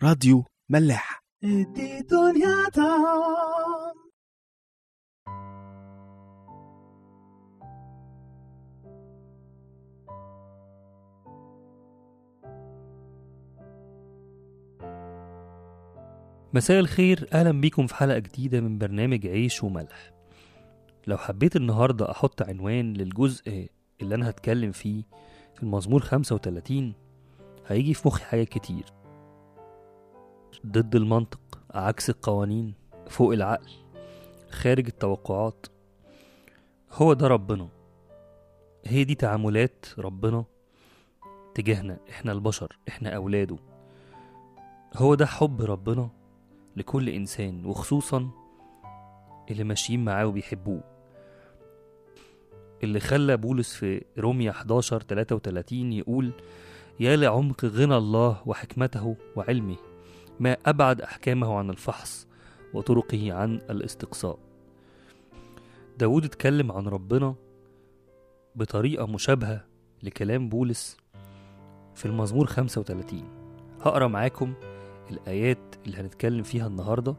راديو ملاح ادي دنيا طعم مساء الخير أهلا بيكم في حلقة جديدة من برنامج عيش وملح لو حبيت النهاردة أحط عنوان للجزء اللي أنا هتكلم فيه في المزمور 35 هيجي في مخي حاجات كتير ضد المنطق عكس القوانين فوق العقل خارج التوقعات هو ده ربنا هي دي تعاملات ربنا تجاهنا احنا البشر احنا اولاده هو ده حب ربنا لكل انسان وخصوصا اللي ماشيين معاه وبيحبوه اللي خلى بولس في روميا 11 33 يقول يا لعمق غنى الله وحكمته وعلمه ما أبعد أحكامه عن الفحص وطرقه عن الاستقصاء داود اتكلم عن ربنا بطريقة مشابهة لكلام بولس في المزمور 35 هقرا معاكم الآيات اللي هنتكلم فيها النهاردة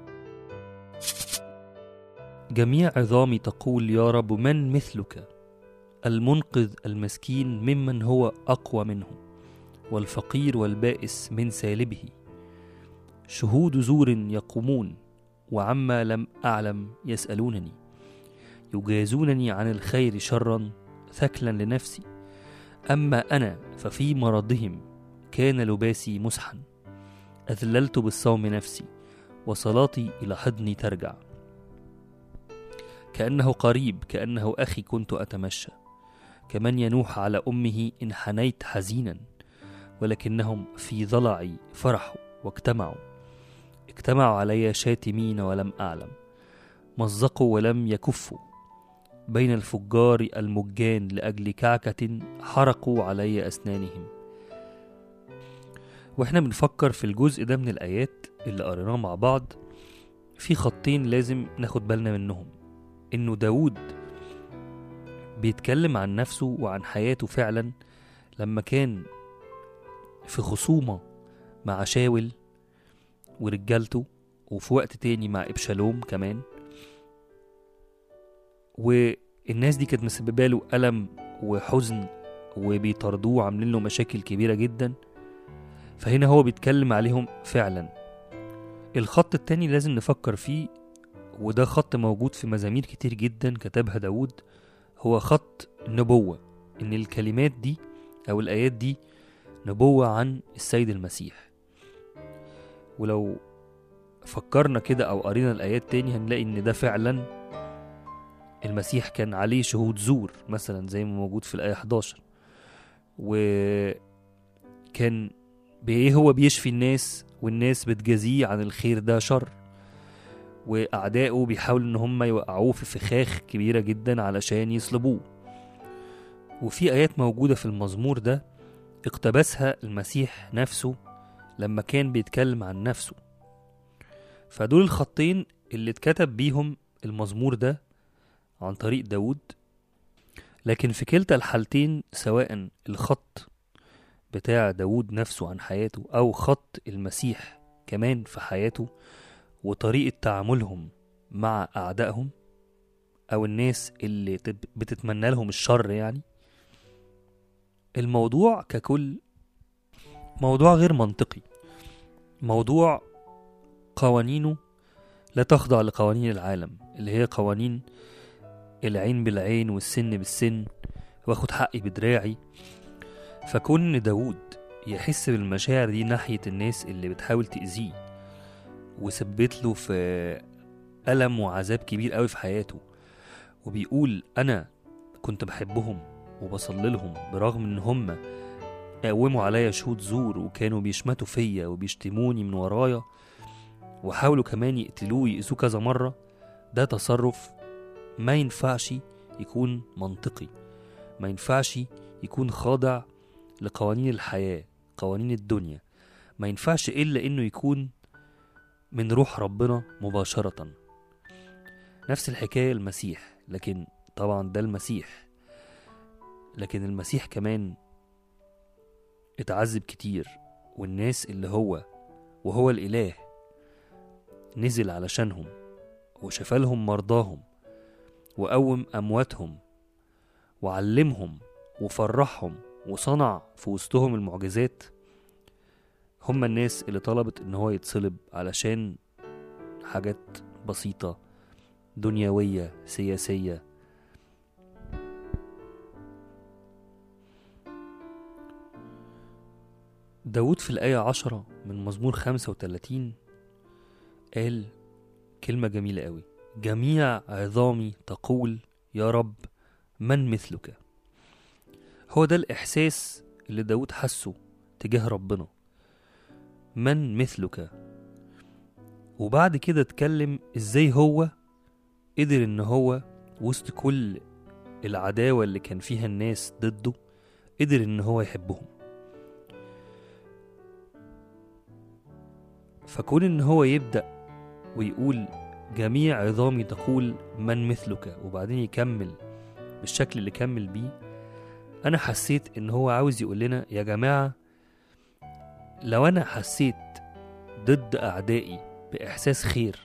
جميع عظامي تقول يا رب من مثلك المنقذ المسكين ممن هو أقوى منه والفقير والبائس من سالبه شهود زور يقومون وعما لم أعلم يسألونني يجازونني عن الخير شرا ثكلا لنفسي أما أنا ففي مرضهم كان لباسي مسحا أذللت بالصوم نفسي وصلاتي إلى حضني ترجع كأنه قريب كأنه أخي كنت أتمشى كمن ينوح على أمه إن حنيت حزينا ولكنهم في ضلعي فرحوا واجتمعوا اجتمعوا علي شاتمين ولم أعلم مزقوا ولم يكفوا بين الفجار المجان لأجل كعكة حرقوا علي أسنانهم واحنا بنفكر في الجزء ده من الآيات اللي قريناه مع بعض في خطين لازم ناخد بالنا منهم إنه داود بيتكلم عن نفسه وعن حياته فعلا لما كان في خصومة مع شاول ورجالته وفي وقت تاني مع إبشالوم كمان والناس دي كانت مسببة له ألم وحزن وبيطردوه وعاملين له مشاكل كبيرة جدا فهنا هو بيتكلم عليهم فعلا الخط التاني لازم نفكر فيه وده خط موجود في مزامير كتير جدا كتبها داود هو خط نبوة إن الكلمات دي أو الآيات دي نبوة عن السيد المسيح ولو فكرنا كده أو قرينا الآيات تاني هنلاقي إن ده فعلا المسيح كان عليه شهود زور مثلا زي ما موجود في الآية 11 وكان بإيه هو بيشفي الناس والناس بتجازيه عن الخير ده شر وأعدائه بيحاولوا إن هم يوقعوه في فخاخ كبيرة جدا علشان يصلبوه وفي آيات موجودة في المزمور ده اقتبسها المسيح نفسه لما كان بيتكلم عن نفسه فدول الخطين اللي اتكتب بيهم المزمور ده عن طريق داود لكن في كلتا الحالتين سواء الخط بتاع داود نفسه عن حياته أو خط المسيح كمان في حياته وطريقة تعاملهم مع أعدائهم أو الناس اللي تب- بتتمنى لهم الشر يعني الموضوع ككل موضوع غير منطقي موضوع قوانينه لا تخضع لقوانين العالم اللي هي قوانين العين بالعين والسن بالسن واخد حقي بدراعي فكون داود يحس بالمشاعر دي ناحية الناس اللي بتحاول تأذيه وثبت له في ألم وعذاب كبير قوي في حياته وبيقول أنا كنت بحبهم وبصلي لهم برغم إن هم قوموا عليا شهود زور وكانوا بيشمتوا فيا وبيشتموني من ورايا وحاولوا كمان يقتلوه ويأذوه كذا مرة ده تصرف ما ينفعش يكون منطقي ما ينفعش يكون خاضع لقوانين الحياة قوانين الدنيا ما ينفعش إلا إنه يكون من روح ربنا مباشرة نفس الحكاية المسيح لكن طبعا ده المسيح لكن المسيح كمان اتعذب كتير والناس اللي هو وهو الإله نزل علشانهم وشفالهم مرضاهم وقوم أمواتهم وعلمهم وفرحهم وصنع في وسطهم المعجزات هم الناس اللي طلبت ان هو يتصلب علشان حاجات بسيطة دنيوية سياسية داود في الآية عشرة من مزمور خمسة وتلاتين قال كلمة جميلة قوي جميع عظامي تقول يا رب من مثلك هو ده الإحساس اللي داود حسه تجاه ربنا من مثلك وبعد كده اتكلم ازاي هو قدر ان هو وسط كل العداوة اللي كان فيها الناس ضده قدر ان هو يحبهم فكون ان هو يبدأ ويقول جميع عظامي تقول من مثلك وبعدين يكمل بالشكل اللي كمل بيه انا حسيت ان هو عاوز يقول لنا يا جماعة لو انا حسيت ضد اعدائي باحساس خير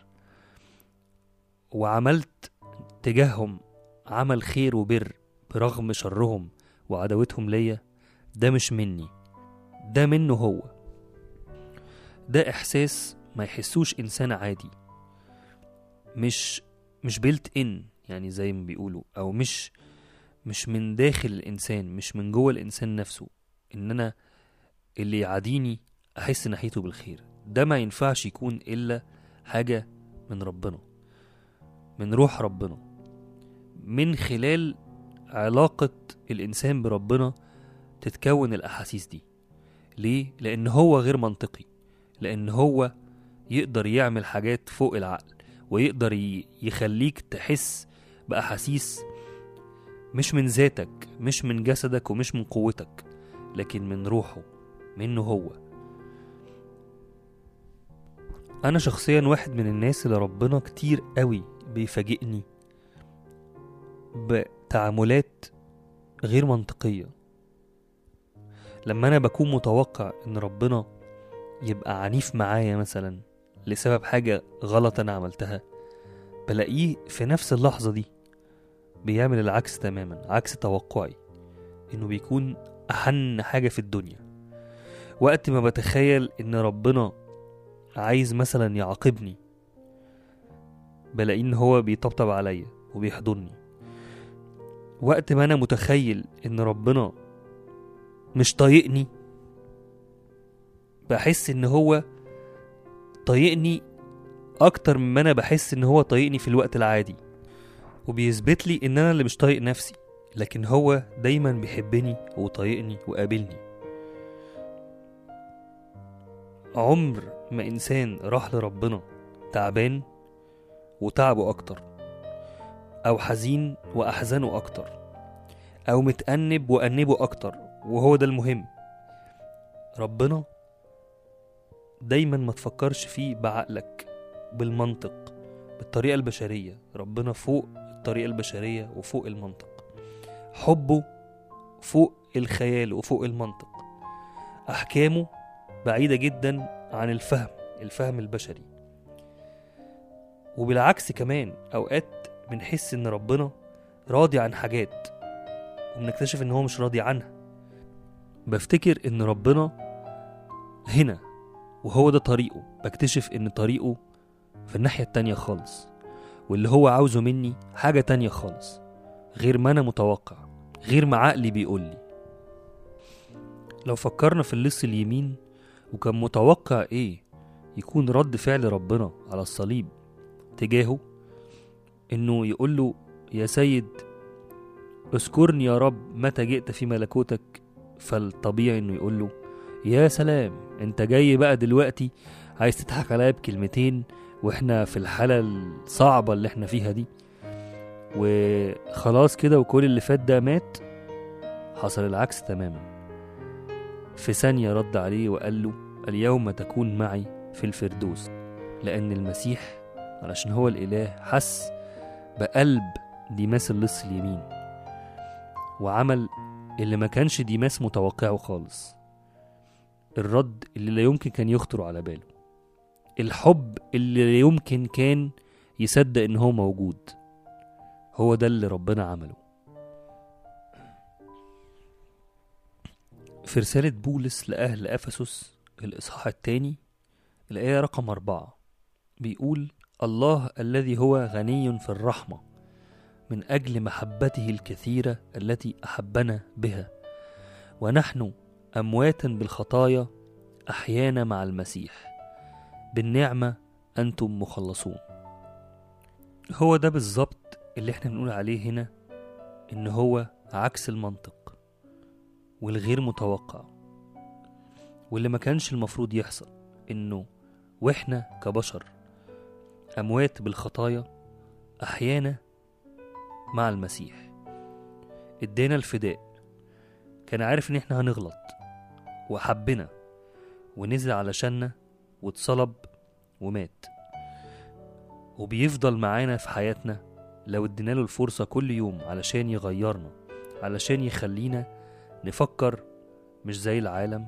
وعملت تجاههم عمل خير وبر برغم شرهم وعداوتهم ليا ده مش مني ده منه هو ده احساس ما يحسوش انسان عادي مش مش بيلت ان يعني زي ما بيقولوا او مش مش من داخل الانسان مش من جوه الانسان نفسه ان انا اللي يعاديني احس ناحيته بالخير ده ما ينفعش يكون الا حاجه من ربنا من روح ربنا من خلال علاقه الانسان بربنا تتكون الاحاسيس دي ليه لان هو غير منطقي لان هو يقدر يعمل حاجات فوق العقل ويقدر ي- يخليك تحس باحاسيس مش من ذاتك مش من جسدك ومش من قوتك لكن من روحه منه هو انا شخصيا واحد من الناس اللي ربنا كتير قوي بيفاجئني بتعاملات غير منطقية لما انا بكون متوقع ان ربنا يبقى عنيف معايا مثلا لسبب حاجة غلط انا عملتها بلاقيه في نفس اللحظة دي بيعمل العكس تماما عكس توقعي انه بيكون احن حاجة في الدنيا وقت ما بتخيل ان ربنا عايز مثلا يعاقبني بلاقيه ان هو بيطبطب عليا وبيحضني وقت ما انا متخيل ان ربنا مش طايقني بحس ان هو طايقني اكتر مما انا بحس ان هو طايقني في الوقت العادي وبيثبت لي ان انا اللي مش طايق نفسي لكن هو دايما بيحبني وطايقني وقابلني عمر ما انسان راح لربنا تعبان وتعبه اكتر او حزين واحزنه اكتر او متأنب وأنبه اكتر وهو ده المهم ربنا دايما ما تفكرش فيه بعقلك بالمنطق بالطريقة البشرية ربنا فوق الطريقة البشرية وفوق المنطق حبه فوق الخيال وفوق المنطق أحكامه بعيدة جدا عن الفهم الفهم البشري وبالعكس كمان أوقات بنحس إن ربنا راضي عن حاجات وبنكتشف إن هو مش راضي عنها بفتكر إن ربنا هنا وهو ده طريقه بكتشف إن طريقه في الناحية التانية خالص واللي هو عاوزه مني حاجة تانية خالص غير ما أنا متوقع غير ما عقلي بيقولي لو فكرنا في اللص اليمين وكان متوقع إيه يكون رد فعل ربنا على الصليب تجاهه إنه يقول له يا سيد اذكرني يا رب متى جئت في ملكوتك فالطبيعي إنه يقول له يا سلام انت جاي بقى دلوقتي عايز تضحك عليا بكلمتين واحنا في الحالة الصعبة اللي احنا فيها دي وخلاص كده وكل اللي فات ده مات حصل العكس تماما في ثانية رد عليه وقال له اليوم تكون معي في الفردوس لأن المسيح علشان هو الإله حس بقلب ديماس اللص اليمين وعمل اللي ما كانش ديماس متوقعه خالص الرد اللي لا يمكن كان يخطر على باله الحب اللي يمكن كان يصدق ان هو موجود هو ده اللي ربنا عمله في رسالة بولس لأهل أفسس الإصحاح الثاني الآية رقم أربعة بيقول الله الذي هو غني في الرحمة من أجل محبته الكثيرة التي أحبنا بها ونحن أمواتا بالخطايا أحيانا مع المسيح بالنعمة أنتم مخلصون هو ده بالظبط اللي احنا بنقول عليه هنا إن هو عكس المنطق والغير متوقع واللي ما كانش المفروض يحصل إنه وإحنا كبشر أموات بالخطايا أحيانا مع المسيح ادانا الفداء كان عارف إن إحنا هنغلط وحبنا ونزل علشاننا واتصلب ومات وبيفضل معانا في حياتنا لو ادينا له الفرصة كل يوم علشان يغيرنا علشان يخلينا نفكر مش زي العالم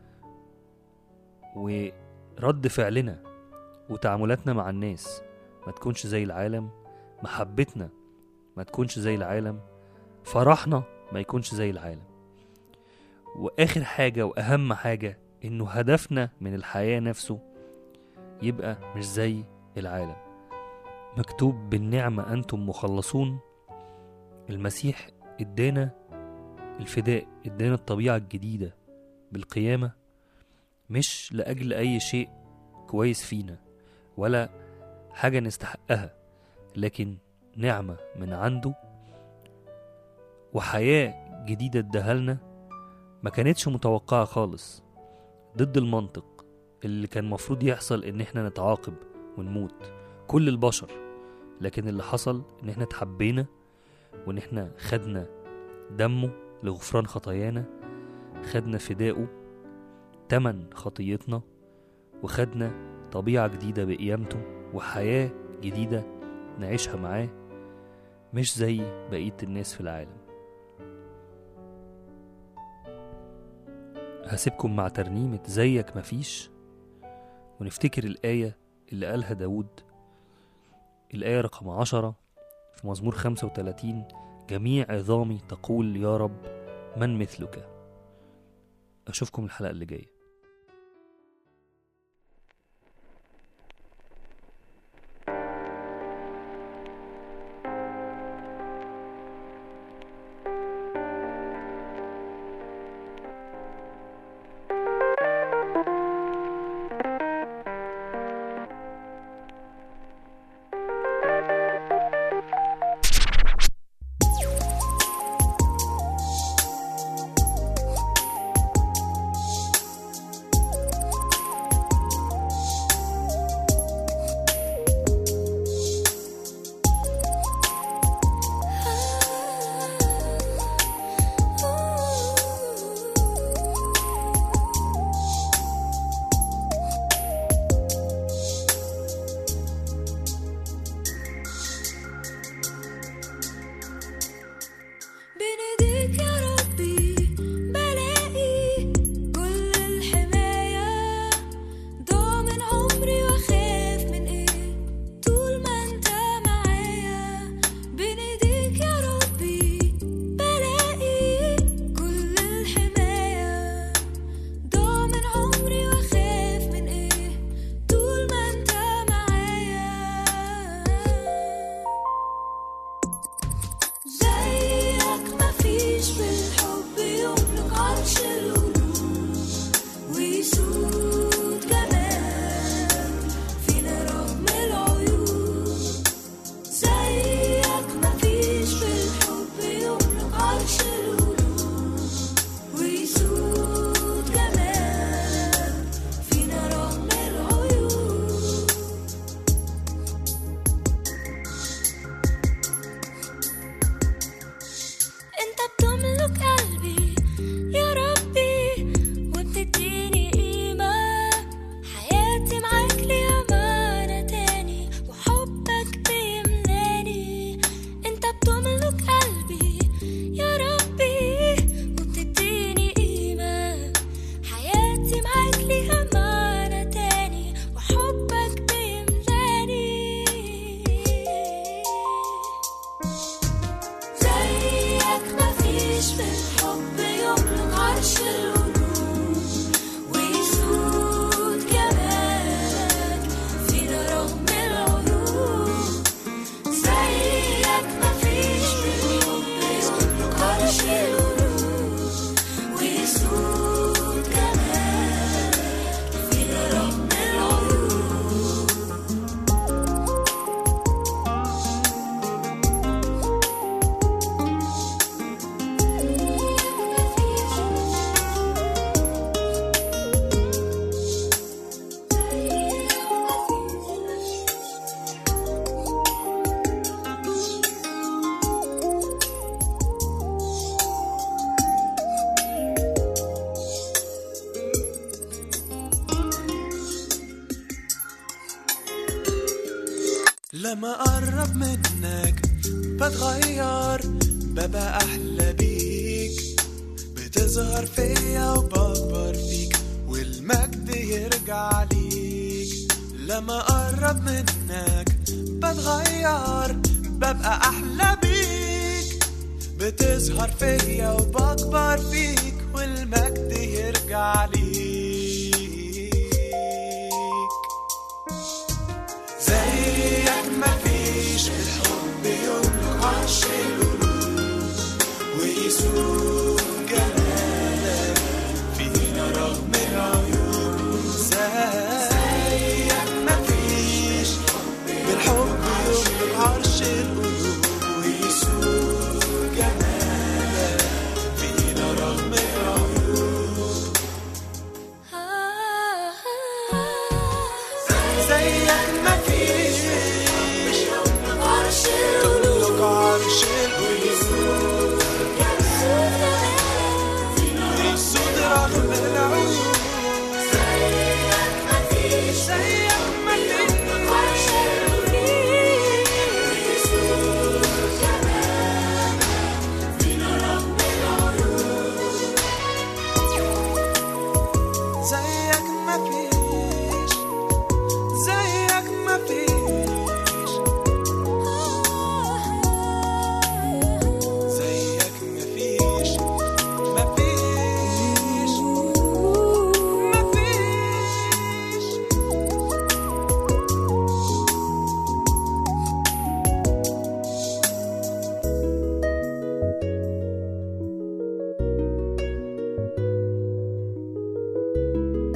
ورد فعلنا وتعاملاتنا مع الناس ما تكونش زي العالم محبتنا ما تكونش زي العالم فرحنا ما يكونش زي العالم واخر حاجة واهم حاجة انه هدفنا من الحياة نفسه يبقى مش زي العالم مكتوب بالنعمة انتم مخلصون المسيح ادانا الفداء ادانا الطبيعة الجديدة بالقيامة مش لأجل أي شيء كويس فينا ولا حاجة نستحقها لكن نعمة من عنده وحياة جديدة اداها ما كانتش متوقعة خالص ضد المنطق اللي كان مفروض يحصل ان احنا نتعاقب ونموت كل البشر لكن اللي حصل ان احنا اتحبينا وان احنا خدنا دمه لغفران خطايانا خدنا فداؤه تمن خطيتنا وخدنا طبيعة جديدة بقيامته وحياة جديدة نعيشها معاه مش زي بقية الناس في العالم هسيبكم مع ترنيمة زيك مفيش ونفتكر الآية اللي قالها داود الآية رقم عشرة في مزمور خمسة وتلاتين جميع عظامي تقول يا رب من مثلك أشوفكم الحلقة اللي جاية لما أقرب منك بتغير ببقى أحلى بيك بتظهر فيا وبكبر فيك والمجد يرجع ليك لما أقرب منك بتغير ببقى أحلى بيك بتظهر فيا وبكبر فيك والمجد يرجع ليك زيك مفيش الحب يملك عرش القلوب ويسوق جمالك فينا رغم العيوب زيك مفيش بالحب يملك عرش القلوب ويسوق جمالك فينا رغم العيوب زيك مفيش تملك عرش القلوب ويسود رغم العيوب زيك مفيش زيك مفيش زيك مفيش زيك مفيش مفيش مفيش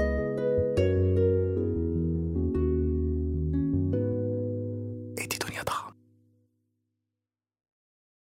ادي دنيا ضاع